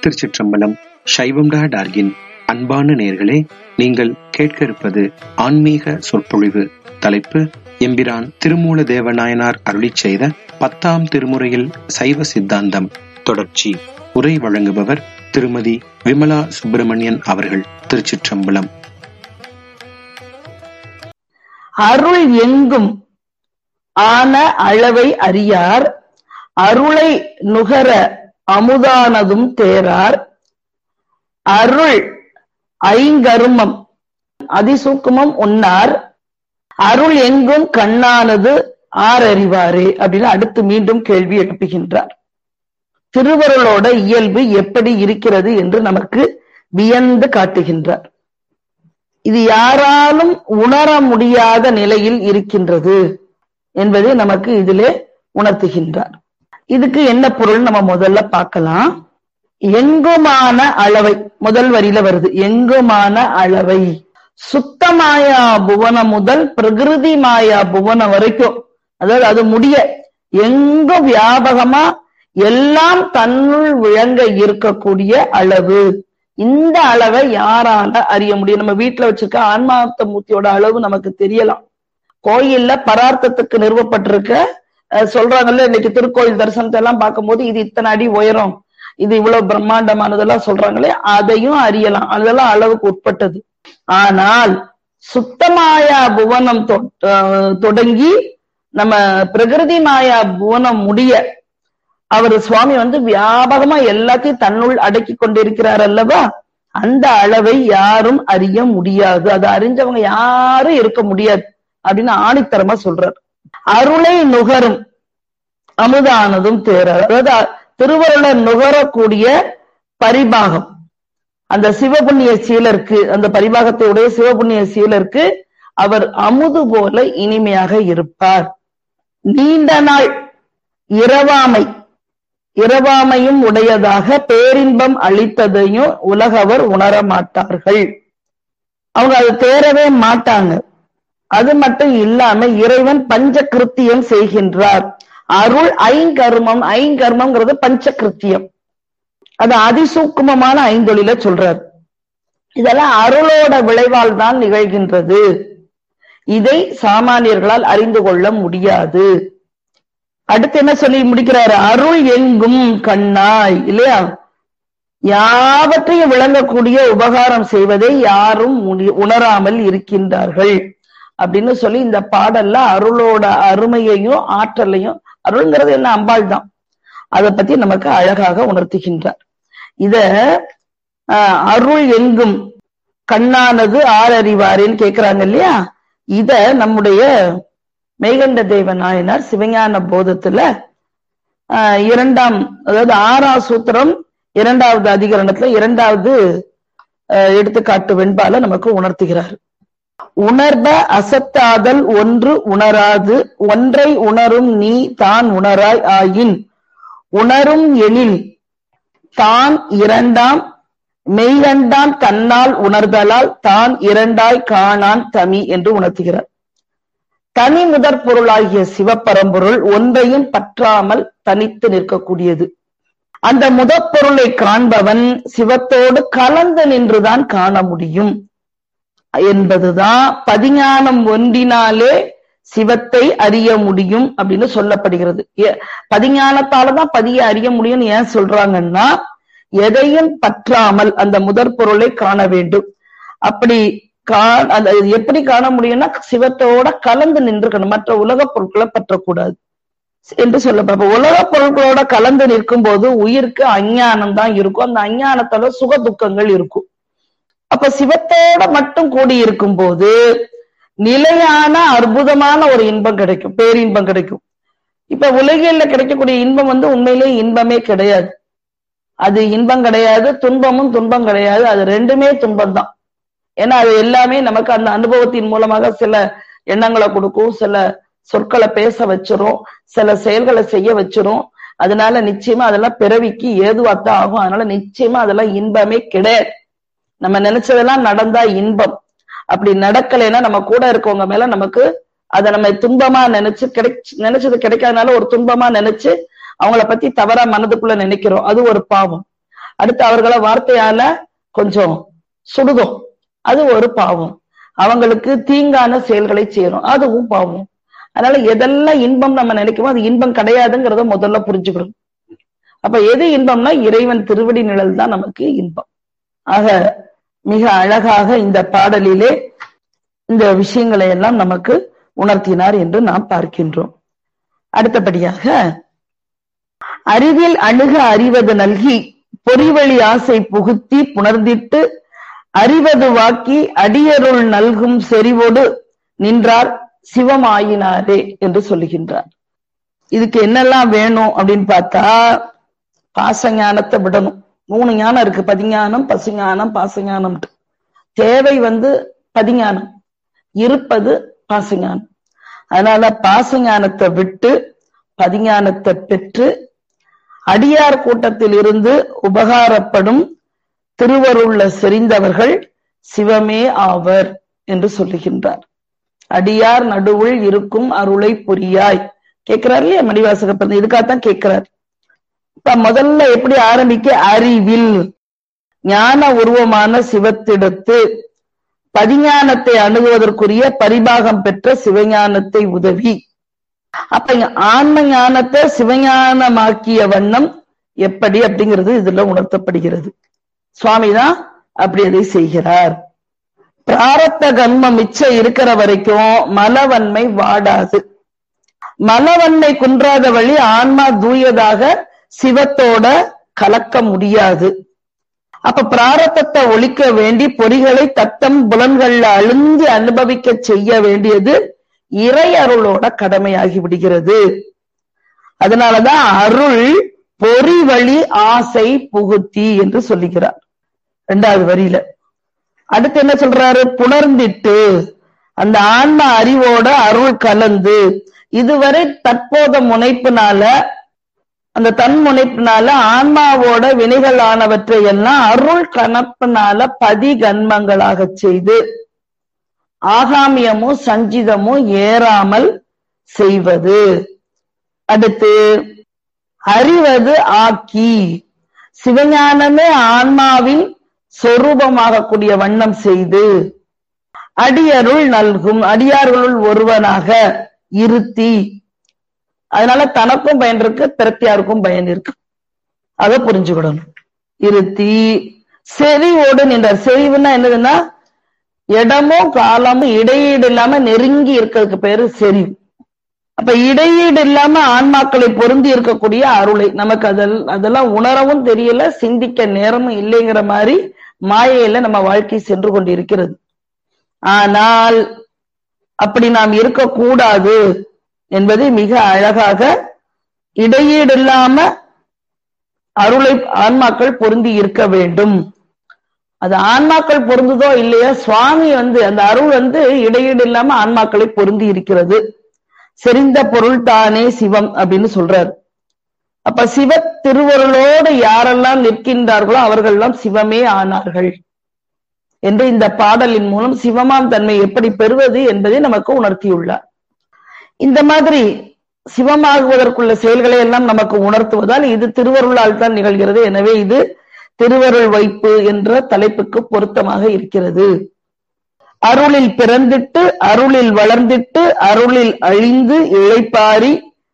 திருச்சிற்றம்பலம் சைவம் டா டார்கின் அன்பான நேர்களே நீங்கள் கேட்க இருப்பது ஆன்மீக சொற்பொழிவு தலைப்பு எம்பிரான் திருமூல தேவநாயனார் அருளிச் செய்த பத்தாம் திருமுறையில் சைவ சித்தாந்தம் தொடர்ச்சி உரை வழங்குபவர் திருமதி விமலா சுப்பிரமணியன் அவர்கள் திருச்சிற்றம்பலம் அருள் எங்கும் ஆன அளவை அறியார் அருளை நுகர அமுதானதும் தேரார் அருள் ஐங்கருமம் அதிசூக்குமம் உன்னார் அருள் எங்கும் கண்ணானது ஆரறிவாரே அப்படின்னு அடுத்து மீண்டும் கேள்வி எழுப்புகின்றார் திருவருளோட இயல்பு எப்படி இருக்கிறது என்று நமக்கு வியந்து காட்டுகின்றார் இது யாராலும் உணர முடியாத நிலையில் இருக்கின்றது என்பதை நமக்கு இதிலே உணர்த்துகின்றார் இதுக்கு என்ன பொருள் நம்ம முதல்ல பார்க்கலாம் எங்குமான அளவை முதல் வரியில வருது எங்குமான அளவை சுத்தமாயா புவனம் முதல் பிரகிருதி மாயா புவனம் வரைக்கும் அதாவது அது முடிய எங்கும் வியாபகமா எல்லாம் தன்னுள் விளங்க இருக்கக்கூடிய அளவு இந்த அளவை யாரால அறிய முடியும் நம்ம வீட்டுல வச்சிருக்க ஆன்மார்த்த மூர்த்தியோட அளவு நமக்கு தெரியலாம் கோயில்ல பரார்த்தத்துக்கு நிறுவப்பட்டிருக்க சொல்றாங்கல்ல இன்னைக்கு திருக்கோயில் தரிசனத்தை எல்லாம் பார்க்கும்போது இது இத்தனை அடி உயரம் இது இவ்வளவு பிரம்மாண்டமானதெல்லாம் சொல்றாங்களே அதையும் அறியலாம் அதெல்லாம் அளவுக்கு உட்பட்டது ஆனால் சுத்தமாயா புவனம் தொடங்கி நம்ம பிரகிருதி மாயா புவனம் முடிய அவர் சுவாமி வந்து வியாபகமா எல்லாத்தையும் தன்னுள் அடக்கி கொண்டிருக்கிறார் அல்லவா அந்த அளவை யாரும் அறிய முடியாது அதை அறிஞ்சவங்க யாரும் இருக்க முடியாது அப்படின்னு ஆணித்தரமா சொல்றார் அருளை நுகரும் அமுதானதும் தேரார் அதாவது திருவருளை நுகரக்கூடிய பரிபாகம் அந்த சிவபுண்ணிய சீலருக்கு அந்த பரிபாகத்தை உடைய சிவபுண்ணிய சீலருக்கு அவர் அமுது போல இனிமையாக இருப்பார் நீண்ட நாள் இரவாமை இரவாமையும் உடையதாக பேரின்பம் அளித்ததையும் உலகவர் உணர மாட்டார்கள் அவங்க அது தேரவே மாட்டாங்க அது மட்டும் இல்லாம இறைவன் பஞ்ச கிருத்தியம் செய்கின்றார் அருள் ஐங்கர்மம் ஐங்கர்மம்ங்கிறது பஞ்ச கிருத்தியம் அது அதிசூக்குமமான ஐந்தொழில சொல்றார் இதெல்லாம் அருளோட விளைவால் தான் நிகழ்கின்றது இதை சாமானியர்களால் அறிந்து கொள்ள முடியாது அடுத்து என்ன சொல்லி முடிக்கிறாரு அருள் எங்கும் கண்ணாய் இல்லையா யாவற்றையும் விளங்கக்கூடிய உபகாரம் செய்வதை யாரும் உணராமல் இருக்கின்றார்கள் அப்படின்னு சொல்லி இந்த பாடல்ல அருளோட அருமையையும் ஆற்றலையும் அருள்ங்கிறது என்ன அம்பாள் தான் அதை பத்தி நமக்கு அழகாக உணர்த்துகின்றார் இத அருள் எங்கும் கண்ணானது ஆறறிவாரேன்னு கேக்குறாங்க இல்லையா இத நம்முடைய மெய்கண்ட தேவ நாயனார் சிவஞான போதத்துல இரண்டாம் அதாவது ஆறாம் சூத்திரம் இரண்டாவது அதிகரணத்துல இரண்டாவது எடுத்துக்காட்டு வெண்பால நமக்கு உணர்த்துகிறார் உணர்ப அசத்தாதல் ஒன்று உணராது ஒன்றை உணரும் நீ தான் உணராய் ஆயின் உணரும் எனில் தான் இரண்டாம் மெய்கண்டான் தன்னால் உணர்தலால் தான் இரண்டாய் காணான் தமி என்று உணர்த்துகிறார் தனி முதற் பொருளாகிய சிவப்பரம்பொருள் ஒன்றையும் பற்றாமல் தனித்து நிற்கக்கூடியது அந்த முதற் பொருளை காண்பவன் சிவத்தோடு கலந்து நின்றுதான் காண முடியும் என்பதுதான் பதிஞானம் ஒன்றினாலே சிவத்தை அறிய முடியும் அப்படின்னு சொல்லப்படுகிறது பதிஞானத்தாலதான் பதிய அறிய முடியும்னு ஏன் சொல்றாங்கன்னா எதையும் பற்றாமல் அந்த முதற் பொருளை காண வேண்டும் அப்படி அந்த எப்படி காண முடியும்னா சிவத்தோட கலந்து நின்றுக்கணும் மற்ற உலக பொருட்களை பற்றக்கூடாது என்று சொல்லப்பட உலக பொருட்களோட கலந்து நிற்கும் போது உயிருக்கு அஞ்ஞானம் தான் இருக்கும் அந்த அஞ்ஞானத்தால சுக துக்கங்கள் இருக்கும் அப்ப சிவத்தோட மட்டும் கூடி இருக்கும் போது நிலையான அற்புதமான ஒரு இன்பம் கிடைக்கும் பேரின்பம் கிடைக்கும் இப்ப உலகில கிடைக்கக்கூடிய இன்பம் வந்து உண்மையிலே இன்பமே கிடையாது அது இன்பம் கிடையாது துன்பமும் துன்பம் கிடையாது அது ரெண்டுமே துன்பம் தான் ஏன்னா அது எல்லாமே நமக்கு அந்த அனுபவத்தின் மூலமாக சில எண்ணங்களை கொடுக்கும் சில சொற்களை பேச வச்சிரும் சில செயல்களை செய்ய வச்சிரும் அதனால நிச்சயமா அதெல்லாம் பிறவிக்கு ஏதுவாத்தான் ஆகும் அதனால நிச்சயமா அதெல்லாம் இன்பமே கிடையாது நம்ம நினைச்சதெல்லாம் நடந்தா இன்பம் அப்படி நடக்கலைன்னா நம்ம கூட இருக்கவங்க மேல நமக்கு அதை நம்ம துன்பமா நினைச்சு கிடை நினைச்சது கிடைக்காதனால ஒரு துன்பமா நினைச்சு அவங்கள பத்தி தவறா மனதுக்குள்ள நினைக்கிறோம் அது ஒரு பாவம் அடுத்து அவர்களை வார்த்தையால கொஞ்சம் சுடுதோம் அது ஒரு பாவம் அவங்களுக்கு தீங்கான செயல்களை செய்யறோம் அதுவும் பாவம் அதனால எதெல்லாம் இன்பம் நம்ம நினைக்கிறோமோ அது இன்பம் கிடையாதுங்கிறத முதல்ல புரிஞ்சுக்கணும் அப்ப எது இன்பம்னா இறைவன் திருவடி நிழல் தான் நமக்கு இன்பம் ஆக மிக அழகாக இந்த பாடலிலே இந்த விஷயங்களை எல்லாம் நமக்கு உணர்த்தினார் என்று நாம் பார்க்கின்றோம் அடுத்தபடியாக அறிவில் அணுக அறிவது நல்கி பொறிவழி ஆசை புகுத்தி புணர்ந்திட்டு அறிவது வாக்கி அடியருள் நல்கும் செறிவோடு நின்றார் சிவமாயினாரே என்று சொல்லுகின்றார் இதுக்கு என்னெல்லாம் வேணும் அப்படின்னு பார்த்தா பாசஞானத்தை விடணும் மூணு ஞானம் இருக்கு பதிஞானம் பசுஞானம் பாசஞானம் தேவை வந்து பதிஞானம் இருப்பது பாசஞானம் அதனால பாசஞானத்தை விட்டு பதிஞானத்தை பெற்று அடியார் கூட்டத்தில் இருந்து உபகாரப்படும் திருவருள்ள செறிந்தவர்கள் சிவமே ஆவர் என்று சொல்லுகின்றார் அடியார் நடுவுள் இருக்கும் அருளை புரியாய் கேட்கிறார் இல்லையா மணிவாசக பிறந்த இதுக்காகத்தான் கேட்கிறார் இப்ப முதல்ல எப்படி ஆரம்பிக்க அறிவில் ஞான உருவமான சிவத்திடத்து பதிஞானத்தை அணுகுவதற்குரிய பரிபாகம் பெற்ற சிவஞானத்தை உதவி அப்ப இங்க ஆன்ம ஞானத்தை சிவஞானமாக்கிய வண்ணம் எப்படி அப்படிங்கிறது இதுல உணர்த்தப்படுகிறது சுவாமிதான் அப்படி அதை செய்கிறார் பிராரத்த கர்மம் மிச்சம் இருக்கிற வரைக்கும் மலவன்மை வாடாது மலவன்மை குன்றாத வழி ஆன்மா தூயதாக சிவத்தோட கலக்க முடியாது அப்ப பிராரத்தத்தை ஒழிக்க வேண்டி பொறிகளை தத்தம் புலன்கள்ல அழுந்தி அனுபவிக்க செய்ய வேண்டியது இறை அருளோட கடமையாகி விடுகிறது அதனாலதான் அருள் பொறி வழி ஆசை புகுத்தி என்று சொல்லுகிறார் இரண்டாவது வரியில அடுத்து என்ன சொல்றாரு புணர்ந்திட்டு அந்த ஆன்ம அறிவோட அருள் கலந்து இதுவரை தற்போத முனைப்புனால அந்த தன் முனைப்பினால ஆன்மாவோட வினைகள் ஆனவற்றை எல்லாம் அருள் கணப்பினால பதி கன்மங்களாக செய்து ஆகாமியமும் சஞ்சிதமும் ஏறாமல் செய்வது அடுத்து அறிவது ஆக்கி சிவஞானமே ஆன்மாவின் சொரூபமாகக்கூடிய வண்ணம் செய்து அடியருள் நல்கும் அடியார்களுள் ஒருவனாக இருத்தி அதனால தனக்கும் பயன் இருக்கு பிறத்தியாருக்கும் பயன் இருக்கு அதை புரிஞ்சுக்கிடணும் இருத்தி செறிவோடு நின்றார் செறிவுன்னா என்னதுன்னா இடமும் காலமும் இடையீடு இல்லாம நெருங்கி இருக்கிறதுக்கு பேரு செறிவு அப்ப இடையீடு இல்லாம ஆன்மாக்களை பொருந்தி இருக்கக்கூடிய அருளை நமக்கு அதெல் அதெல்லாம் உணரவும் தெரியல சிந்திக்க நேரமும் இல்லைங்கிற மாதிரி மாயையில நம்ம வாழ்க்கை சென்று கொண்டு இருக்கிறது ஆனால் அப்படி நாம் இருக்கக்கூடாது என்பதை மிக அழகாக இடையீடு இல்லாம அருளை ஆன்மாக்கள் பொருந்தி இருக்க வேண்டும் அது ஆன்மாக்கள் பொருந்துதோ இல்லையோ சுவாமி வந்து அந்த அருள் வந்து இடையீடு இல்லாம ஆன்மாக்களை பொருந்தி இருக்கிறது செறிந்த பொருள் தானே சிவம் அப்படின்னு சொல்றாரு அப்ப சிவ திருவருளோடு யாரெல்லாம் நிற்கின்றார்களோ அவர்கள்லாம் சிவமே ஆனார்கள் என்று இந்த பாடலின் மூலம் சிவமாம் தன்மை எப்படி பெறுவது என்பதை நமக்கு உணர்த்தியுள்ளார் இந்த மாதிரி சிவமாகுவதற்குள்ள செயல்களை எல்லாம் நமக்கு உணர்த்துவதால் இது திருவருளால் தான் நிகழ்கிறது எனவே இது திருவருள் வைப்பு என்ற தலைப்புக்கு பொருத்தமாக இருக்கிறது அருளில் பிறந்திட்டு அருளில் வளர்ந்திட்டு அருளில் அழிந்து இழைப்பாரி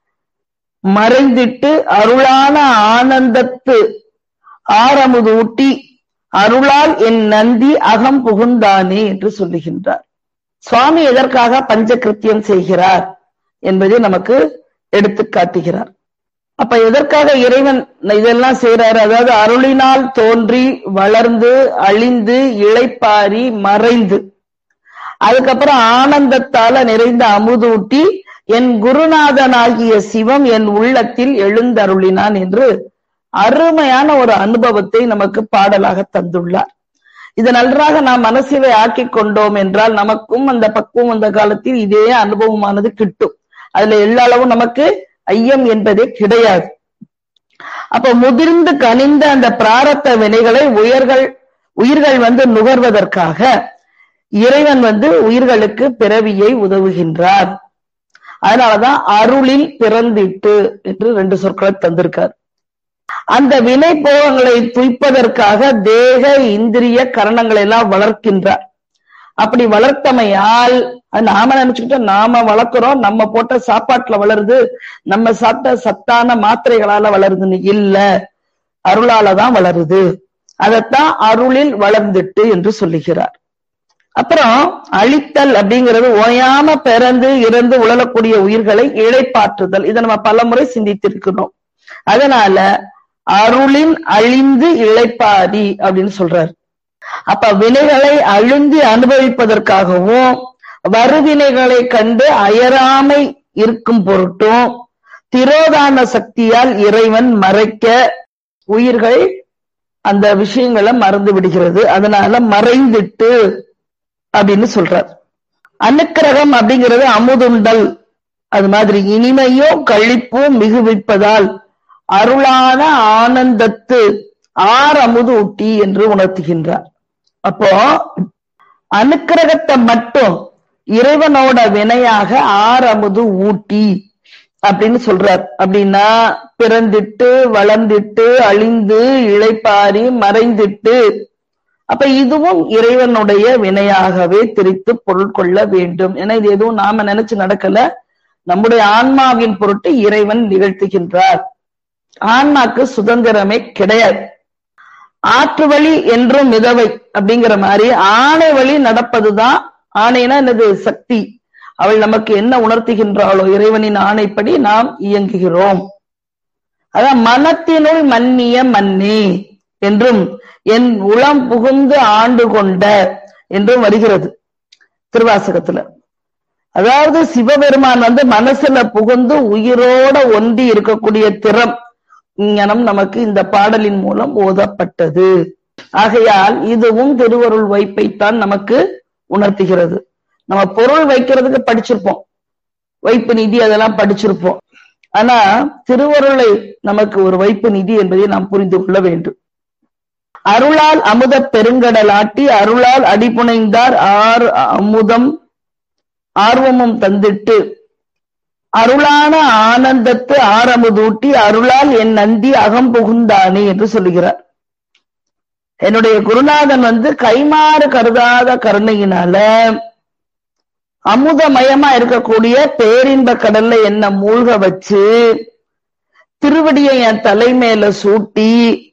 மறைந்திட்டு அருளான ஆனந்தத்து ஆரமுது ஊட்டி அருளால் என் நந்தி அகம் புகுந்தானே என்று சொல்லுகின்றார் சுவாமி எதற்காக பஞ்சகிருத்தியம் செய்கிறார் என்பதை நமக்கு எடுத்து காட்டுகிறார் அப்ப எதற்காக இறைவன் இதெல்லாம் செய்யறாரு அதாவது அருளினால் தோன்றி வளர்ந்து அழிந்து இழைப்பாரி மறைந்து அதுக்கப்புறம் ஆனந்தத்தால நிறைந்த அமுதூட்டி என் குருநாதனாகிய சிவம் என் உள்ளத்தில் எழுந்தருளினான் என்று அருமையான ஒரு அனுபவத்தை நமக்கு பாடலாக தந்துள்ளார் இது நன்றாக நாம் மனசிலை ஆக்கிக் கொண்டோம் என்றால் நமக்கும் அந்த பக்குவம் அந்த காலத்தில் இதே அனுபவமானது கிட்டும் அதுல எல்லா அளவும் நமக்கு ஐயம் என்பதே கிடையாது அப்ப முதிர்ந்து கனிந்த அந்த பிராரத்த வினைகளை உயர்கள் உயிர்கள் வந்து நுகர்வதற்காக இறைவன் வந்து உயிர்களுக்கு பிறவியை உதவுகின்றார் அதனாலதான் அருளில் பிறந்திட்டு என்று ரெண்டு சொற்களை தந்திருக்கார் அந்த வினை போகங்களை துய்ப்பதற்காக தேக இந்திரிய கரணங்களை எல்லாம் வளர்க்கின்றார் அப்படி வளர்த்தமையால் அது நாம நினைச்சுக்கிட்டோம் நாம வளர்க்கிறோம் நம்ம போட்ட சாப்பாட்டுல வளருது நம்ம சாப்பிட்ட சத்தான மாத்திரைகளால வளருதுன்னு இல்ல அருளால தான் வளருது அதத்தான் அருளில் வளர்ந்துட்டு என்று சொல்லுகிறார் அப்புறம் அழித்தல் அப்படிங்கிறது ஓயாம பிறந்து இறந்து உழலக்கூடிய உயிர்களை இழைப்பாற்றுதல் இதை நம்ம பல முறை சிந்தித்திருக்கிறோம் அதனால அருளின் அழிந்து இழைப்பாரி அப்படின்னு சொல்றாரு அப்ப வினைகளை அழுந்தி அனுபவிப்பதற்காகவும் வருவினைகளை கண்டு அயராமை இருக்கும் பொருட்டும் திரோதான சக்தியால் இறைவன் மறைக்க உயிர்கள் அந்த விஷயங்களை மறந்து விடுகிறது அதனால மறைந்துட்டு அப்படின்னு சொல்றார் அனுக்கிரகம் அப்படிங்கிறது அமுதுண்டல் அது மாதிரி இனிமையும் கழிப்பும் மிகுவிப்பதால் அருளான ஆனந்தத்து ஆர் அமுது ஊட்டி என்று உணர்த்துகின்றார் அப்போ அனுக்கிரகத்தை மட்டும் இறைவனோட வினையாக ஆர் அமுது ஊட்டி அப்படின்னு சொல்றார் அப்படின்னா பிறந்திட்டு வளர்ந்திட்டு அழிந்து இழைப்பாரி மறைந்திட்டு அப்ப இதுவும் இறைவனுடைய வினையாகவே திரித்து பொருள் கொள்ள வேண்டும் ஏன்னா இது எதுவும் நாம நினைச்சு நடக்கல நம்முடைய ஆன்மாவின் பொருட்டு இறைவன் நிகழ்த்துகின்றார் ஆன்மாக்கு சுதந்திரமே கிடையாது ஆற்று வழி என்றும் மிதவை அப்படிங்கிற மாதிரி ஆணை வழி நடப்பதுதான் ஆணைனா என்னது சக்தி அவள் நமக்கு என்ன உணர்த்துகின்றாளோ இறைவனின் ஆணைப்படி நாம் இயங்குகிறோம் அதான் மனத்தினுள் மன்னிய மன்னி என்றும் என் உளம் புகுந்து ஆண்டு கொண்ட என்றும் வருகிறது திருவாசகத்துல அதாவது சிவபெருமான் வந்து மனசுல புகுந்து உயிரோட ஒன்றி இருக்கக்கூடிய திறம் ஞானம் நமக்கு இந்த பாடலின் மூலம் ஓதப்பட்டது ஆகையால் இதுவும் திருவருள் வைப்பைத்தான் நமக்கு உணர்த்துகிறது நம்ம பொருள் வைக்கிறதுக்கு படிச்சிருப்போம் வைப்பு நிதி அதெல்லாம் படிச்சிருப்போம் ஆனா திருவருளை நமக்கு ஒரு வைப்பு நிதி என்பதை நாம் புரிந்து கொள்ள வேண்டும் அருளால் அமுத பெருங்கடலாட்டி அருளால் அடிபுனைந்தார் ஆர் அமுதம் ஆர்வமும் தந்திட்டு அருளான ஆனந்தத்து ஆரமுதூட்டி அருளால் என் நந்தி அகம் புகுந்தானே என்று சொல்லுகிறார் என்னுடைய குருநாதன் வந்து கைமாறு கருதாத கருணையினால அமுதமயமா இருக்கக்கூடிய பேரின்ப கடல்ல என்ன மூழ்க வச்சு திருவடியை என் தலைமையில சூட்டி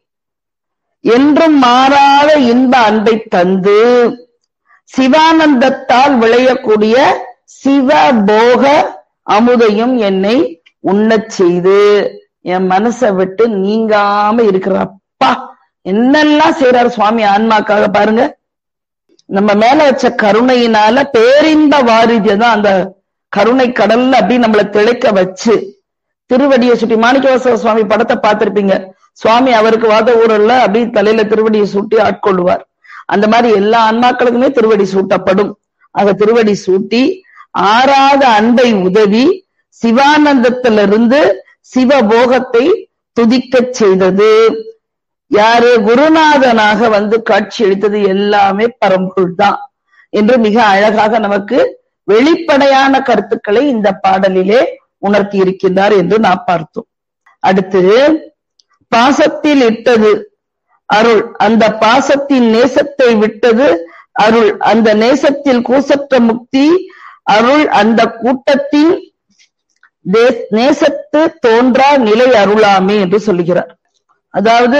என்றும் மாறாத இன்ப அன்பை தந்து சிவானந்தத்தால் விளையக்கூடிய சிவபோக அமுதையும் என்னை உண்ணச் செய்து என் மனசை விட்டு நீங்காம இருக்கிறப்பா என்னெல்லாம் செய்யறாரு சுவாமி ஆன்மாக்காக பாருங்க நம்ம மேல வச்ச கருணையினால பேரின்ப வாரிதியை தான் அந்த கருணை கடல்ல அப்படி நம்மள திளைக்க வச்சு திருவடியை சுட்டி மாணிக்கவாசக சுவாமி படத்தை பார்த்திருப்பீங்க சுவாமி அவருக்கு வாத ஊரல்ல அப்படி தலையில திருவடியை சூட்டி ஆட்கொள்வார் அந்த மாதிரி எல்லா ஆன்மாக்களுக்குமே திருவடி சூட்டப்படும் ஆக திருவடி சூட்டி ஆறாத அன்பை உதவி சிவானந்தத்திலிருந்து சிவபோகத்தை துதிக்கச் செய்தது யாரு குருநாதனாக வந்து காட்சி அளித்தது எல்லாமே பரம்பொருள் தான் என்று மிக அழகாக நமக்கு வெளிப்படையான கருத்துக்களை இந்த பாடலிலே உணர்த்தி இருக்கின்றார் என்று நாம் பார்த்தோம் அடுத்து பாசத்தில் இட்டது அருள் அந்த பாசத்தின் நேசத்தை விட்டது அருள் அந்த நேசத்தில் கூசற்ற முக்தி அருள் அந்த கூட்டத்தின் நேசத்து தோன்றா நிலை அருளாமே என்று சொல்லுகிறார் அதாவது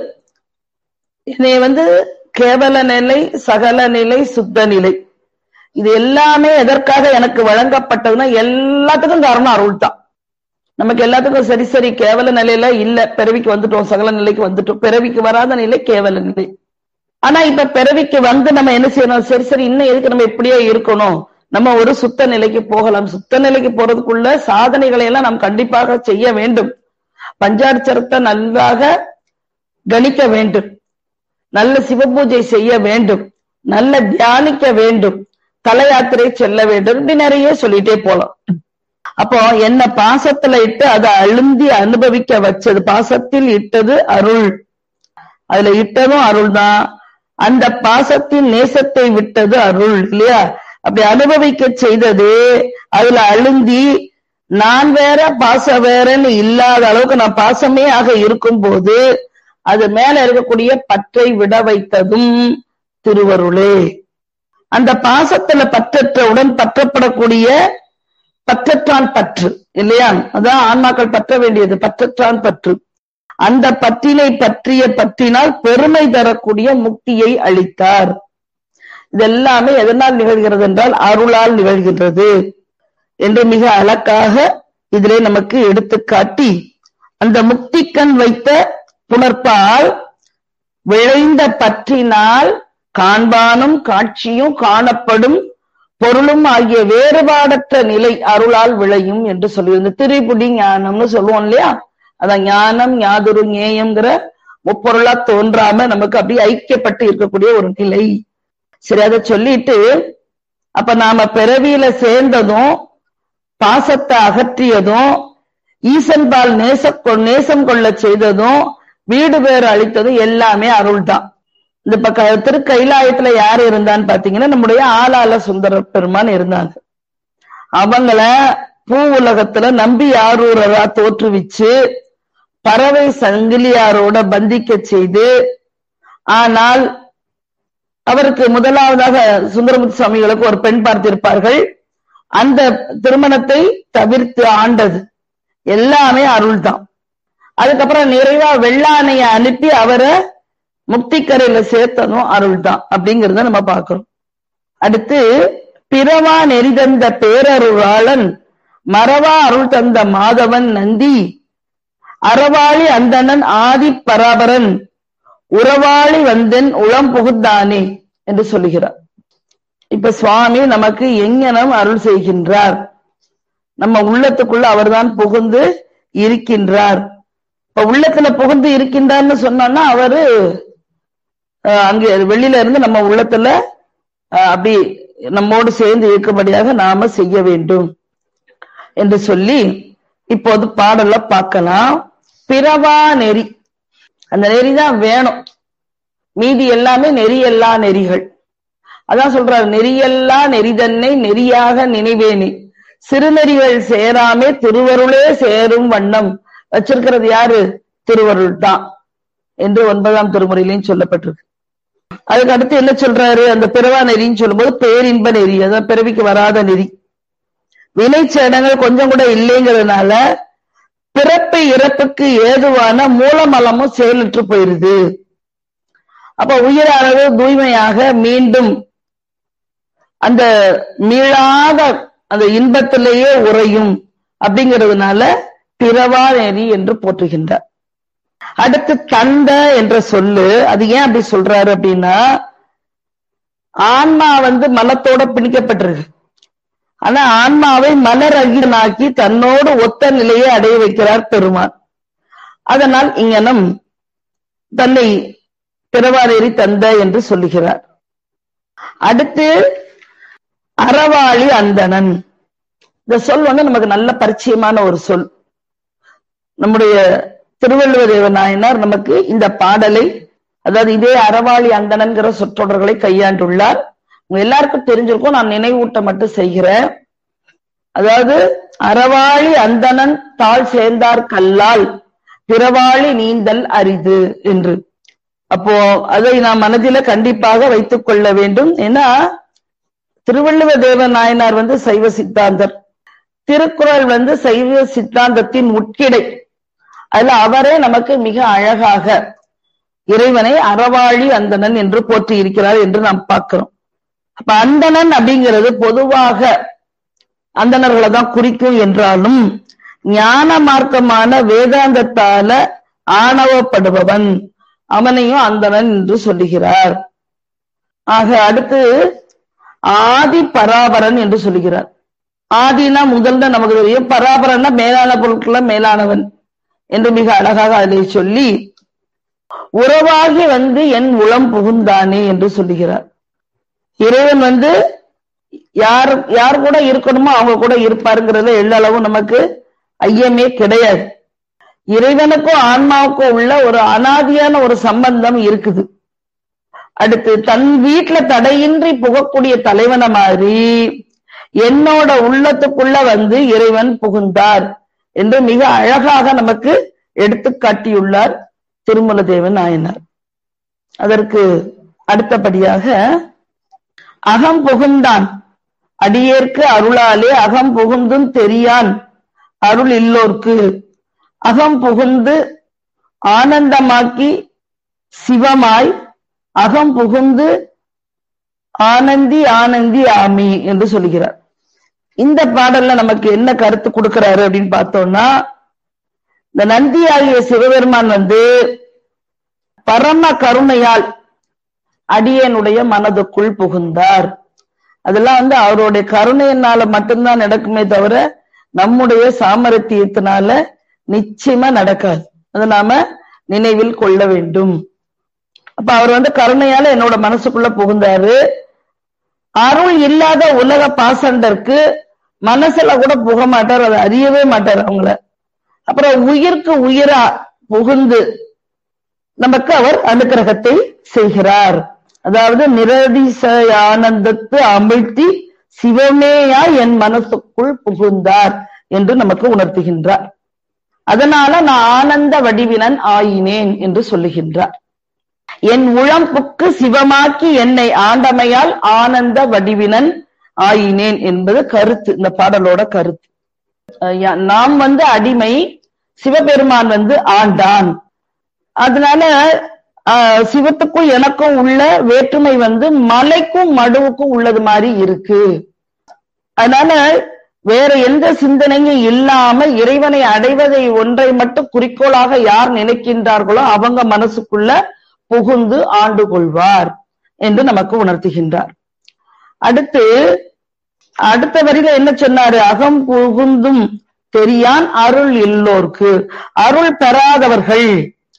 என்னை வந்து கேவல நிலை சகல நிலை சுத்த நிலை இது எல்லாமே எதற்காக எனக்கு வழங்கப்பட்டதுன்னா எல்லாத்துக்கும் காரணம் அருள் தான் நமக்கு எல்லாத்துக்கும் சரி சரி கேவல நிலையில இல்ல பிறவிக்கு வந்துட்டோம் சகல நிலைக்கு வந்துட்டோம் பிறவிக்கு வராத நிலை கேவல நிலை ஆனா இப்ப பிறவிக்கு வந்து நம்ம என்ன செய்யணும் சரி சரி இன்னும் எதுக்கு நம்ம இப்படியே இருக்கணும் நம்ம ஒரு சுத்த நிலைக்கு போகலாம் சுத்த நிலைக்கு போறதுக்குள்ள சாதனைகளை எல்லாம் நாம் கண்டிப்பாக செய்ய வேண்டும் பஞ்சாட்சரத்தை நன்றாக கணிக்க வேண்டும் நல்ல சிவபூஜை செய்ய வேண்டும் நல்ல தியானிக்க வேண்டும் தல யாத்திரை செல்ல வேண்டும் இப்படி நிறைய சொல்லிட்டே போலாம் அப்போ என்ன பாசத்துல இட்டு அதை அழுந்தி அனுபவிக்க வச்சது பாசத்தில் இட்டது அருள் அதுல இட்டதும் அருள் தான் அந்த பாசத்தின் நேசத்தை விட்டது அருள் இல்லையா அப்படி அனுபவிக்க செய்தது அதுல அழுந்தி நான் வேற பாச வேறன்னு இல்லாத அளவுக்கு நான் பாசமே ஆக இருக்கும்போது அது மேல இருக்கக்கூடிய பற்றை விட வைத்ததும் திருவருளே அந்த பாசத்துல பற்றற்றவுடன் பற்றப்படக்கூடிய பற்றற்றான் பற்று இல்லையா அதான் ஆன்மாக்கள் பற்ற வேண்டியது பற்றற்றான் பற்று அந்த பற்றினை பற்றிய பற்றினால் பெருமை தரக்கூடிய முக்தியை அளித்தார் இதெல்லாமே எதனால் நிகழ்கிறது என்றால் அருளால் நிகழ்கின்றது என்று மிக அழகாக இதிலே நமக்கு எடுத்துக்காட்டி அந்த முக்திக்கண் வைத்த புணர்ப்பால் விளைந்த பற்றினால் காண்பானும் காட்சியும் காணப்படும் பொருளும் ஆகிய வேறுபாடற்ற நிலை அருளால் விளையும் என்று சொல்லியிருந்த திரிபுடி ஞானம்னு சொல்லுவோம் இல்லையா அதான் ஞானம் ஞாதுரு ஞேயம்ங்கிற முப்பொருளா தோன்றாம நமக்கு அப்படியே ஐக்கியப்பட்டு இருக்கக்கூடிய ஒரு நிலை சரி அதை சொல்லிட்டு அப்ப நாம பிறவியில சேர்ந்ததும் பாசத்தை அகற்றியதும் ஈசன் பால் நேச நேசம் கொள்ள செய்ததும் வீடு பேர் அளித்ததும் எல்லாமே அருள் தான் இந்த பக்க திரு கைலாயத்துல யார் இருந்தான்னு பாத்தீங்கன்னா நம்முடைய ஆளால சுந்தர பெருமான் இருந்தாங்க அவங்கள பூ உலகத்துல நம்பி ஆரூரரா தோற்றுவிச்சு பறவை சங்கிலியாரோட பந்திக்க செய்து ஆனால் அவருக்கு முதலாவதாக சுந்தரமுத்து சுவாமிகளுக்கு ஒரு பெண் பார்த்திருப்பார்கள் அந்த திருமணத்தை தவிர்த்து ஆண்டது எல்லாமே அருள் தான் அதுக்கப்புறம் நிறைவா வெள்ளானைய அனுப்பி அவரை முக்திக்கரையில சேர்த்ததும் அருள் தான் அப்படிங்கறத நம்ம பார்க்கிறோம் அடுத்து பிறவா நெறிதந்த பேரருளாளன் மறவா அருள் தந்த மாதவன் நந்தி அறவாளி அந்தணன் ஆதி பராபரன் உறவாளி வந்தன் உளம் புகுந்தானே என்று சொல்லுகிறார் இப்ப சுவாமி நமக்கு எங்கனம் அருள் செய்கின்றார் நம்ம உள்ளத்துக்குள்ள அவர்தான் புகுந்து இருக்கின்றார் இப்ப உள்ளத்துல புகுந்து இருக்கின்றார்னு சொன்னோம்னா அவரு அங்க வெளியில இருந்து நம்ம உள்ளத்துல அப்படி நம்மோடு சேர்ந்து இருக்கும்படியாக நாம செய்ய வேண்டும் என்று சொல்லி இப்போது பாடல பார்க்கலாம் பிறவா நெறி அந்த நெறி தான் வேணும் மீதி எல்லாமே நெறியல்லா நெறிகள் அதான் சொல்றாரு நெறியல்லா நெறிதன்னை நெறியாக நினைவேனே சிறுநெறிகள் சேராமே திருவருளே சேரும் வண்ணம் வச்சிருக்கிறது யாரு திருவருள் தான் என்று ஒன்பதாம் திருமுறையிலையும் சொல்லப்பட்டிருக்கு அதுக்கு அடுத்து என்ன சொல்றாரு அந்த பிறவா நெறின்னு சொல்லும்போது பேரின்ப நெறி அதான் பிறவிக்கு வராத நெறி வினைச்சேடங்கள் கொஞ்சம் கூட இல்லைங்கிறதுனால பிறப்பு இறப்புக்கு ஏதுவான மூலமலமும் செயலற்று போயிருது அப்ப உயிரானது தூய்மையாக மீண்டும் அந்த மீளாத அந்த இன்பத்திலேயே உறையும் அப்படிங்கிறதுனால பிறவா நெறி என்று போற்றுகின்றார் அடுத்து தந்த என்ற சொல்லு அது ஏன் அப்படி சொல்றாரு அப்படின்னா ஆன்மா வந்து மலத்தோட பிணிக்கப்பட்டிருக்கு ஆனா ஆன்மாவை மலர் அகிலனாக்கி தன்னோடு ஒத்த நிலையை அடைய வைக்கிறார் பெருமான் அதனால் இங்கனம் தன்னை பிறவாரேறி தந்த என்று சொல்லுகிறார் அடுத்து அறவாளி அந்தணன் இந்த சொல் வந்து நமக்கு நல்ல பரிச்சயமான ஒரு சொல் நம்முடைய திருவள்ளுவர் தேவ நாயனார் நமக்கு இந்த பாடலை அதாவது இதே அறவாளி அந்தணன்கிற சொற்றொடர்களை கையாண்டுள்ளார் உங்க எல்லாருக்கும் தெரிஞ்சிருக்கும் நான் நினைவூட்ட மட்டும் செய்கிறேன் அதாவது அறவாளி அந்தணன் தாழ் சேர்ந்தார் கல்லால் பிறவாளி நீந்தல் அரிது என்று அப்போ அதை நாம் மனதில கண்டிப்பாக வைத்துக் கொள்ள வேண்டும் ஏன்னா திருவள்ளுவ தேவ நாயனார் வந்து சைவ சித்தாந்தர் திருக்குறள் வந்து சைவ சித்தாந்தத்தின் உட்கிடை அதுல அவரே நமக்கு மிக அழகாக இறைவனை அறவாளி அந்தணன் என்று போற்றி இருக்கிறார் என்று நாம் பார்க்கிறோம் அப்ப அந்தணன் அப்படிங்கிறது பொதுவாக அந்தணர்களை தான் குறிக்கும் என்றாலும் ஞான மார்க்கமான வேதாந்தத்தால ஆணவப்படுபவன் அவனையும் அந்தணன் என்று சொல்லுகிறார் ஆக அடுத்து ஆதி பராபரன் என்று சொல்லுகிறார் ஆதினா முதல்ல நமக்கு தெரியும் பராபரன்னா மேலான பொருட்கள மேலானவன் என்று மிக அழகாக அதை சொல்லி உறவாகி வந்து என் உளம் புகுந்தானே என்று சொல்லுகிறார் இறைவன் வந்து யார் யார் கூட இருக்கணுமோ அவங்க கூட இருப்பாருங்கிறத எள்ளளவும் நமக்கு ஐயமே கிடையாது இறைவனுக்கும் ஆன்மாவுக்கும் உள்ள ஒரு அனாதியான ஒரு சம்பந்தம் இருக்குது அடுத்து தன் வீட்டுல தடையின்றி புகக்கூடிய தலைவனை மாதிரி என்னோட உள்ளத்துக்குள்ள வந்து இறைவன் புகுந்தார் என்று மிக அழகாக நமக்கு எடுத்து காட்டியுள்ளார் திருமல தேவன் நாயனார் அதற்கு அடுத்தபடியாக அகம் புகுந்தான் அடியேற்கு அருளாலே அகம் புகுந்தும் தெரியான் அருள் இல்லோர்க்கு அகம் புகுந்து ஆனந்தமாக்கி சிவமாய் அகம் புகுந்து ஆனந்தி ஆனந்தி ஆமி என்று சொல்லுகிறார் இந்த பாடல்ல நமக்கு என்ன கருத்து கொடுக்கிறாரு அப்படின்னு பார்த்தோம்னா இந்த நந்தி ஆகிய சிவபெருமான் வந்து பரம கருணையால் அடியனுடைய மனதுக்குள் புகுந்தார் அதெல்லாம் வந்து அவருடைய கருணையினால மட்டும்தான் நடக்குமே தவிர நம்முடைய சாமர்த்தியத்தினால நிச்சயமா நடக்காது அதை நாம நினைவில் கொள்ள வேண்டும் அப்ப அவர் வந்து கருணையால என்னோட மனசுக்குள்ள புகுந்தாரு அருள் இல்லாத உலக பாசண்டருக்கு மனசுல கூட புக மாட்டார் அதை அறியவே மாட்டார் அவங்கள அப்புறம் உயிர்க்கு உயிரா புகுந்து நமக்கு அவர் அனுக்கிரகத்தை செய்கிறார் அதாவது நிரதிச ஆனந்தத்து அமிழ்த்தி சிவமேயா என் மனசுக்குள் புகுந்தார் என்று நமக்கு உணர்த்துகின்றார் அதனால நான் ஆனந்த வடிவினன் ஆயினேன் என்று சொல்லுகின்றார் என் உழம்புக்கு சிவமாக்கி என்னை ஆண்டமையால் ஆனந்த வடிவினன் ஆயினேன் என்பது கருத்து இந்த பாடலோட கருத்து நாம் வந்து அடிமை சிவபெருமான் வந்து ஆண்டான் அதனால சிவத்துக்கும் எனக்கும் உள்ள வேற்றுமை வந்து மலைக்கும் மடுவுக்கும் உள்ளது மாதிரி இருக்கு அதனால வேற எந்த சிந்தனையும் இல்லாம இறைவனை அடைவதை ஒன்றை மட்டும் குறிக்கோளாக யார் நினைக்கின்றார்களோ அவங்க மனசுக்குள்ள புகுந்து ஆண்டு கொள்வார் என்று நமக்கு உணர்த்துகின்றார் அடுத்து அடுத்த வரியில என்ன சொன்னாரு அகம் புகுந்தும் தெரியான் அருள் இல்லோர்க்கு அருள் பெறாதவர்கள்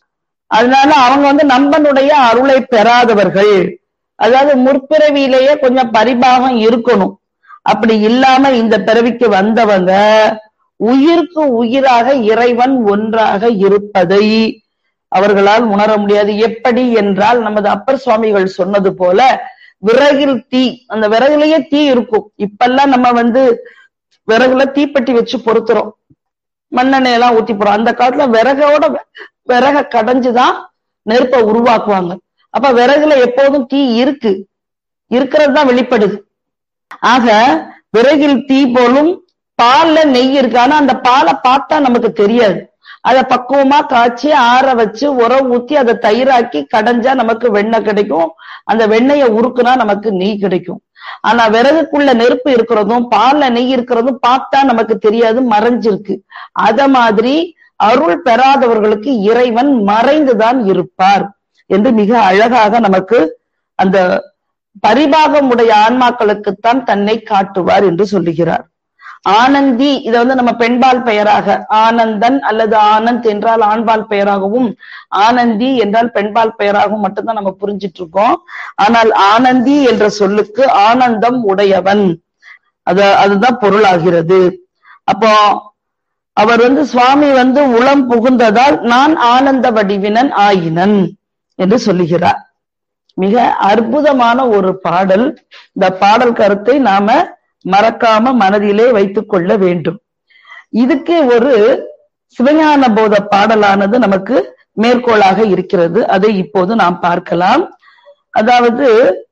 அதனால அவங்க வந்து நம்பனுடைய அருளை பெறாதவர்கள் அதாவது முற்பிறவியிலேயே கொஞ்சம் பரிபாகம் இருக்கணும் அப்படி இல்லாம இந்த பிறவிக்கு வந்தவங்க உயிருக்கு உயிராக இறைவன் ஒன்றாக இருப்பதை அவர்களால் உணர முடியாது எப்படி என்றால் நமது அப்பர் சுவாமிகள் சொன்னது போல விறகில் தீ அந்த விறகுலயே தீ இருக்கும் இப்பெல்லாம் நம்ம வந்து விறகுல தீப்பெட்டி வச்சு பொருத்துறோம் மண்ணெண்ணெய் எல்லாம் ஊத்தி போறோம் அந்த காலத்துல விறகோட விறக கடைஞ்சுதான் நெருப்பை உருவாக்குவாங்க அப்ப விறகுல எப்போதும் தீ இருக்கு இருக்கிறது தான் வெளிப்படுது ஆக விறகில் தீ போலும் பால்ல நெய் இருக்கு ஆனா அந்த பாலை பார்த்தா நமக்கு தெரியாது அதை பக்குவமா காய்ச்சி ஆற வச்சு உரம் ஊத்தி அதை தயிராக்கி கடைஞ்சா நமக்கு வெண்ணெய் கிடைக்கும் அந்த வெண்ணெயை உருக்குனா நமக்கு நெய் கிடைக்கும் ஆனா விறகுக்குள்ள நெருப்பு இருக்கிறதும் பால்ல நெய் இருக்கிறதும் பார்த்தா நமக்கு தெரியாது மறைஞ்சிருக்கு அத மாதிரி அருள் பெறாதவர்களுக்கு இறைவன் மறைந்துதான் இருப்பார் என்று மிக அழகாக நமக்கு அந்த பரிபாகம் உடைய ஆன்மாக்களுக்குத்தான் தன்னை காட்டுவார் என்று சொல்லுகிறார் ஆனந்தி இதை வந்து நம்ம பெண்பால் பெயராக ஆனந்தன் அல்லது ஆனந்த் என்றால் ஆண்பால் பெயராகவும் ஆனந்தி என்றால் பெண்பால் பெயராகவும் மட்டும்தான் நம்ம புரிஞ்சிட்டு இருக்கோம் ஆனால் ஆனந்தி என்ற சொல்லுக்கு ஆனந்தம் உடையவன் அத அதுதான் பொருளாகிறது அப்போ அவர் வந்து சுவாமி வந்து உளம் புகுந்ததால் நான் ஆனந்த வடிவினன் ஆயினன் என்று சொல்லுகிறார் மிக அற்புதமான ஒரு பாடல் இந்த பாடல் கருத்தை நாம மறக்காம மனதிலே வைத்துக் கொள்ள வேண்டும் இதுக்கு ஒரு சிவஞான போத பாடலானது நமக்கு மேற்கோளாக இருக்கிறது அதை இப்போது நாம் பார்க்கலாம் அதாவது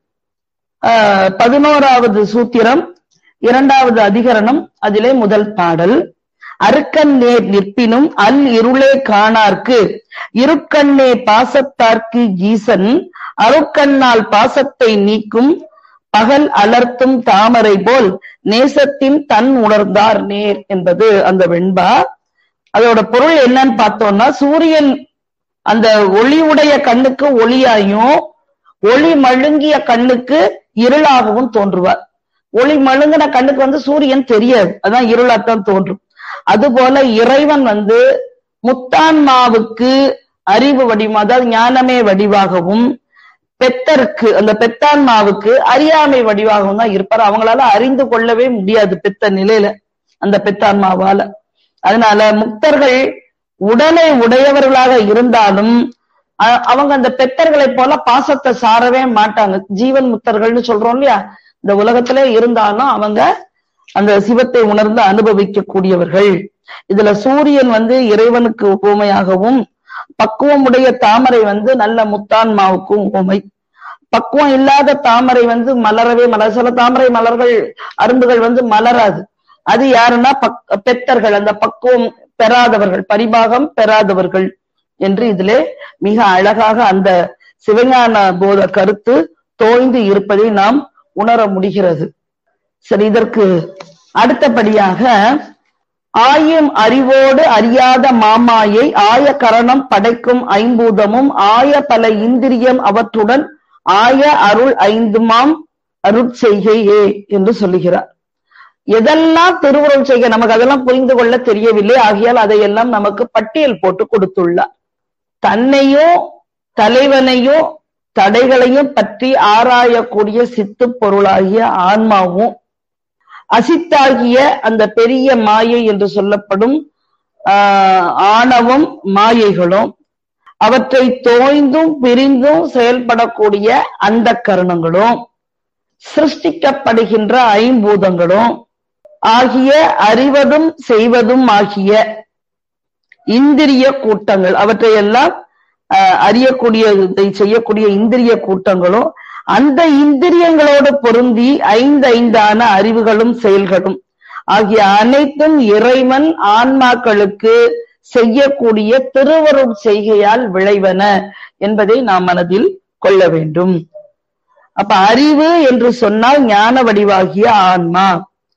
பதினோராவது சூத்திரம் இரண்டாவது அதிகரணம் அதிலே முதல் பாடல் அருக்கன் நேர் நிற்பினும் அல் இருளே காணார்க்கு இருக்கண்ணே பாசத்தார்க்கு ஈசன் அருக்கண்ணால் பாசத்தை நீக்கும் பகல் அலர்த்தும் தாமரை போல் நேசத்தின் தன் உணர்ந்தார் நேர் என்பது அந்த வெண்பா அதோட பொருள் என்னன்னு பார்த்தோம்னா சூரியன் அந்த ஒளியுடைய கண்ணுக்கு ஒளியாயும் ஒளி மழுங்கிய கண்ணுக்கு இருளாகவும் தோன்றுவார் ஒளி மழுங்கின கண்ணுக்கு வந்து சூரியன் தெரியாது அதான் இருளாத்தான் தோன்றும் அதுபோல இறைவன் வந்து முத்தான்மாவுக்கு அறிவு வடிவம் அதாவது ஞானமே வடிவாகவும் பெத்தருக்கு அந்த பெத்தான்மாவுக்கு அறியாமை வடிவாகவும் தான் இருப்பார் அவங்களால அறிந்து கொள்ளவே முடியாது பெத்த நிலையில அந்த பெத்தான்மாவால அதனால முக்தர்கள் உடலை உடையவர்களாக இருந்தாலும் அவங்க அந்த பெத்தர்களை போல பாசத்தை சாரவே மாட்டாங்க ஜீவன் முக்தர்கள்னு சொல்றோம் இல்லையா இந்த உலகத்திலே இருந்தாலும் அவங்க அந்த சிவத்தை உணர்ந்து அனுபவிக்க கூடியவர்கள் இதுல சூரியன் வந்து இறைவனுக்கு உவமையாகவும் பக்குவமுடைய தாமரை வந்து நல்ல முத்தான்மாவுக்கும் உவமை பக்குவம் இல்லாத தாமரை வந்து மலரவே மலர் சில தாமரை மலர்கள் அரும்புகள் வந்து மலராது அது யாருன்னா பக் பெத்தர்கள் அந்த பக்குவம் பெறாதவர்கள் பரிபாகம் பெறாதவர்கள் என்று இதிலே மிக அழகாக அந்த சிவஞான போத கருத்து தோய்ந்து இருப்பதை நாம் உணர முடிகிறது சரி இதற்கு அடுத்தபடியாக ஆயும் அறிவோடு அறியாத மாமாயை ஆய கரணம் படைக்கும் ஐம்பூதமும் ஆய பல இந்திரியம் அவற்றுடன் ஆய அருள் ஐந்துமாம் அருட்செய்கையே என்று சொல்லுகிறார் எதெல்லாம் திருவுருள் செய்க நமக்கு அதெல்லாம் புரிந்து கொள்ள தெரியவில்லை ஆகையால் அதையெல்லாம் நமக்கு பட்டியல் போட்டு கொடுத்துள்ளார் தன்னையோ தலைவனையோ தடைகளையும் பற்றி ஆராயக்கூடிய சித்து பொருளாகிய ஆன்மாவும் அசித்தாகிய அந்த பெரிய மாயை என்று சொல்லப்படும் ஆஹ் ஆணவம் மாயைகளும் அவற்றை தோய்ந்தும் பிரிந்தும் செயல்படக்கூடிய அந்த கரணங்களும் சிருஷ்டிக்கப்படுகின்ற ஐம்பூதங்களும் ஆகிய அறிவதும் செய்வதும் ஆகிய இந்திரிய கூட்டங்கள் அவற்றையெல்லாம் அறியக்கூடிய இதை செய்யக்கூடிய இந்திரிய கூட்டங்களும் அந்த இந்திரியங்களோடு பொருந்தி ஐந்து ஐந்தான அறிவுகளும் செயல்களும் ஆகிய அனைத்தும் இறைவன் ஆன்மாக்களுக்கு செய்யக்கூடிய திருவருள் செய்கையால் விளைவன என்பதை நாம் மனதில் கொள்ள வேண்டும் அப்ப அறிவு என்று சொன்னால் ஞான வடிவாகிய ஆன்மா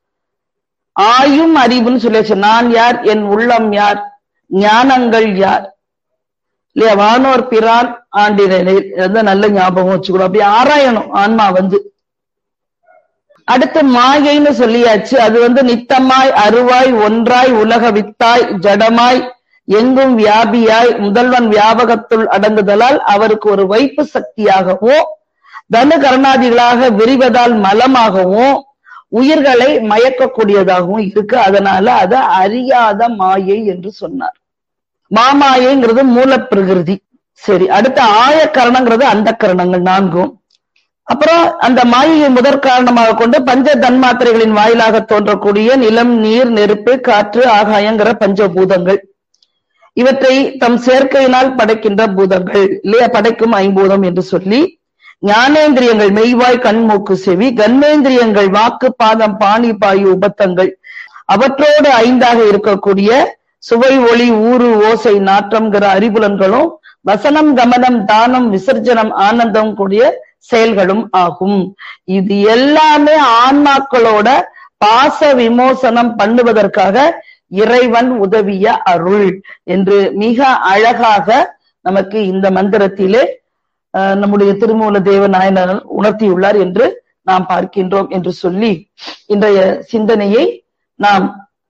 ஆயும் அறிவுன்னு சொல்லியாச்சு நான் யார் என் உள்ளம் யார் ஞானங்கள் யார் இல்லையா வானோர் பிரான் ஆண்டினர் நல்ல ஞாபகம் வச்சுக்கணும் அப்படி ஆராயணும் ஆன்மா வந்து அடுத்து மாயைன்னு சொல்லியாச்சு அது வந்து நித்தமாய் அருவாய் ஒன்றாய் உலக வித்தாய் ஜடமாய் எங்கும் வியாபியாய் முதல்வன் வியாபகத்துள் அடங்குதலால் அவருக்கு ஒரு வைப்பு சக்தியாகவும் தனு கருணாதிகளாக விரிவதால் மலமாகவும் உயிர்களை மயக்கக்கூடியதாகவும் இருக்கு அதனால அதை அறியாத மாயை என்று சொன்னார் மாமாயைங்கிறது மூலப்பிரகிருதி சரி அடுத்த ஆய கரணங்கிறது அந்த கரணங்கள் நான்கும் அப்புறம் அந்த மாயையை முதற் காரணமாக கொண்டு பஞ்ச தன்மாத்திரைகளின் வாயிலாக தோன்றக்கூடிய நிலம் நீர் நெருப்பு காற்று ஆகாயங்கிற பஞ்சபூதங்கள் இவற்றை தம் சேர்க்கையினால் படைக்கின்ற பூதங்கள் இல்லையா படைக்கும் ஐம்பூதம் என்று சொல்லி ஞானேந்திரியங்கள் மெய்வாய் கண்மூக்கு செவி கண்மேந்திரியங்கள் வாக்கு பாதம் பாணி பாயு உபத்தங்கள் அவற்றோடு ஐந்தாக இருக்கக்கூடிய சுவை ஒளி ஊறு ஓசை நாற்றம்ங்கிற அறிபுலன்களும் வசனம் கமனம் தானம் விசர்ஜனம் ஆனந்தம் கூடிய செயல்களும் ஆகும் இது எல்லாமே ஆன்மாக்களோட பாச விமோசனம் பண்ணுவதற்காக இறைவன் உதவிய அருள் என்று மிக அழகாக நமக்கு இந்த மந்திரத்திலே நம்முடைய திருமூல தேவ நாயனர் உணர்த்தியுள்ளார் என்று நாம் பார்க்கின்றோம் என்று சொல்லி இன்றைய சிந்தனையை நாம்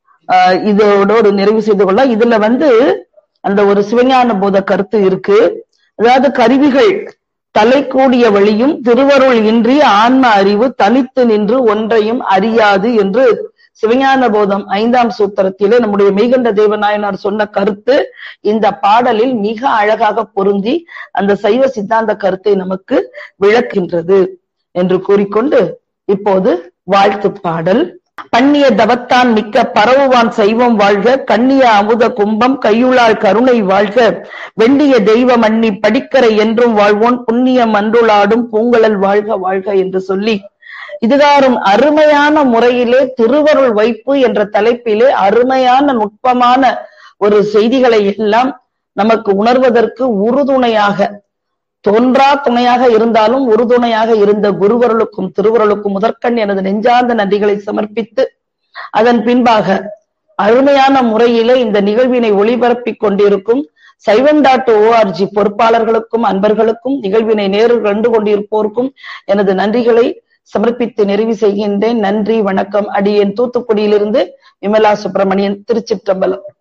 இதோட ஒரு நிறைவு செய்து கொள்ள இதுல வந்து அந்த ஒரு சிவஞான போத கருத்து இருக்கு அதாவது கருவிகள் தலை கூடிய வழியும் திருவருள் இன்றி ஆன்ம அறிவு தனித்து நின்று ஒன்றையும் அறியாது என்று சிவஞான போதம் ஐந்தாம் சூத்திரத்திலே நம்முடைய மெய்கண்ட தேவநாயனார் சொன்ன கருத்து இந்த பாடலில் மிக அழகாக பொருந்தி அந்த சைவ சித்தாந்த கருத்தை நமக்கு விளக்கின்றது என்று கூறிக்கொண்டு இப்போது வாழ்த்து பாடல் பண்ணிய தவத்தான் மிக்க பரவுவான் சைவம் வாழ்க கண்ணிய அமுத கும்பம் கையுளால் கருணை வாழ்க வெண்டிய தெய்வ மன்னி படிக்கரை என்றும் வாழ்வோன் புண்ணியம் அன்றுளாடும் பூங்கலல் வாழ்க வாழ்க என்று சொல்லி இதுகாரும் அருமையான முறையிலே திருவருள் வைப்பு என்ற தலைப்பிலே அருமையான நுட்பமான ஒரு செய்திகளை எல்லாம் நமக்கு உணர்வதற்கு உறுதுணையாக தோன்றா துணையாக இருந்தாலும் உறுதுணையாக இருந்த குருவருளுக்கும் திருவருளுக்கும் முதற்கண் எனது நெஞ்சார்ந்த நன்றிகளை சமர்ப்பித்து அதன் பின்பாக அருமையான முறையிலே இந்த நிகழ்வினை ஒளிபரப்பிக் கொண்டிருக்கும் சைவன் டாட் ஓஆர்ஜி பொறுப்பாளர்களுக்கும் அன்பர்களுக்கும் நிகழ்வினை நேரில் கண்டு கொண்டிருப்போருக்கும் எனது நன்றிகளை சமர்ப்பித்து நிறைவு செய்கின்றேன் நன்றி வணக்கம் அடியேன் தூத்துக்குடியிலிருந்து விமலா சுப்பிரமணியன் திருச்சிற்றம்பலம்